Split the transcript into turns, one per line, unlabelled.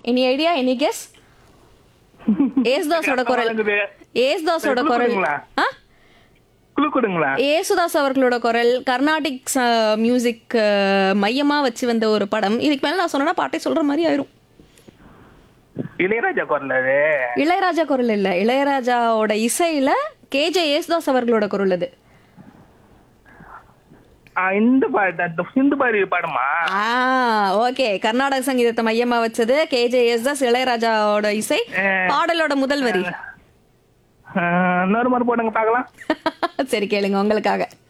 Any idea any guess ஏசுதாஸோட குரல்
இருக்குது.
ஏசுதாஸோட
clue
குரல்
கொடுங்களா?
ஆ
குழு கொடுங்களா
ஏசுதாஸ் அவர்களோட குரல் கர்நாடிக் மியூசிக் மையமா வச்சு வந்த ஒரு படம் இதுக்கு மேல நான் சொன்னா பாட்டே சொல்ற மாதிரி ஆயிரும்
இளையராஜா குரல் அது
இளையராஜா குரல் இல்ல இளையராஜாவோட இசையில கேஜே ஏசுதாஸ் அவர்களோட குரல் அது
ஆ, இந்த பாட்டு இந்த பாடி பாடுமா
ஆ ஓகே கர்நாடக சங்கீதத்தை மையமா வச்சது கேஜே ஏசுதாஸ் இளையராஜாவோட இசை பாடலோட முதல் வரி
ஆ, இன்னொரு மாதிரி போடுங்க பார்க்கலாம்
சரி கேளுங்க உங்களுக்காக